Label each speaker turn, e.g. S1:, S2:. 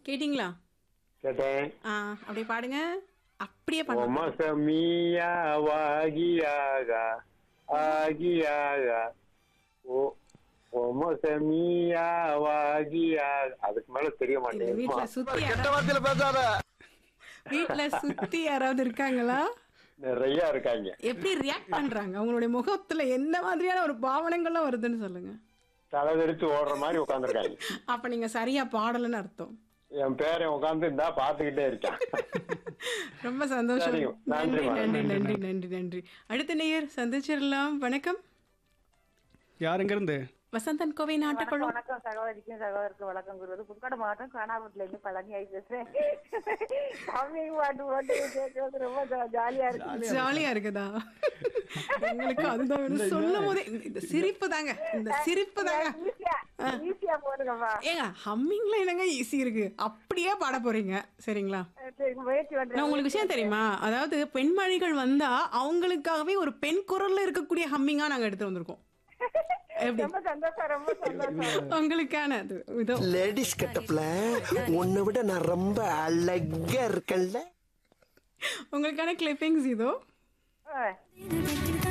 S1: கேட்டிங்களா
S2: கேட்டேன்
S1: ஆ அப்படியே பாடுங்க அப்படியே பண்ணுங்க
S2: ஒமசமியா வாகியாக ஆகியாக ஓ ஒமசமியா வாகியாக அதுக்கு மேல தெரிய
S1: இந்த வீட்ல
S2: மாட்டேங்குது
S1: சுத்தி
S3: கெட்ட
S1: யாரா-
S3: வார்த்தையில பேசாத
S1: வீட்ல சுத்தி யாராவது இருக்காங்களா
S2: நிறைய இருக்காங்க
S1: எப்படி ரியாக்ட் பண்றாங்க அவங்களுடைய முகத்துல எந்த மாதிரியான ஒரு பாவனைகள்லாம் வருதுன்னு சொல்லுங்க
S2: தலை வெறிச்சு ஓடுற மாதிரி உட்காந்துருக்காங்க
S1: அப்ப நீங்க சரியா பாடலன்னு அர்த்தம்
S2: என் பேரன் உட்காந்து இருந்தா பாத்துக்கிட்டே இருக்கான்
S1: ரொம்ப சந்தோஷம்
S2: சரிங்க. நன்றி,
S1: நன்றி
S2: மேடம்.
S1: நன்றி நன்றி நன்றி நன்றி அடுத்த நேயர் சந்திச்சிடலாம் வணக்கம்
S4: யார் எங்க இருந்து
S1: வசந்தன் கோவை நாட்டுக்குழும்
S5: வணக்கம் சகோதரிக்கும் சகோதரருக்கும் வணக்கம் கூறுவது புதுக்கோட்டை மாவட்டம் காணாமட்டில இருந்து பழனி ஆகி பேசுறேன் தமிழ் பாட்டு போட்டு கேட்கறது ரொம்ப ஜா- ஜாலியா இருக்கு
S1: ஜாலியா இருக்குதா உங்களுக்கு அதுதான் வேணும் சொல்லும் போதே இந்த- இந்த சிரிப்பு தாங்க இந்த சிரிப்பு தாங்க
S5: ஈஸியா ஈஸியா போடுங்கம்மா
S1: ஏங்க ஹம்மிங்ல என்னங்க ஈஸி இருக்கு அப்படியே பாட போறீங்க சரிங்களா
S5: சரி, முயற்சி
S1: நான்
S5: பண்றேன்
S1: உங்களுக்கு விஷயம் தெரியுமா அதாவது பெண்மணிகள் வந்தா அவங்களுக்காகவே ஒரு பெண் குரல்ல இருக்கக்கூடிய ஹம்மிங்கா நாங்க எடுத்து வந்திருக்கோம் எப்படி
S5: ரொம்ப சந்தோஷம் ரொம்ப சந்தோஷம்
S1: உங்களுக்கான அது இதோ
S3: லேடிஸ் கட்டப்ல உன்னை விட நான் ரொம்ப அழகா இருக்கேன்ல
S1: உங்களுக்கான கிளிப்பிங்ஸ் இதோ
S5: ஆ.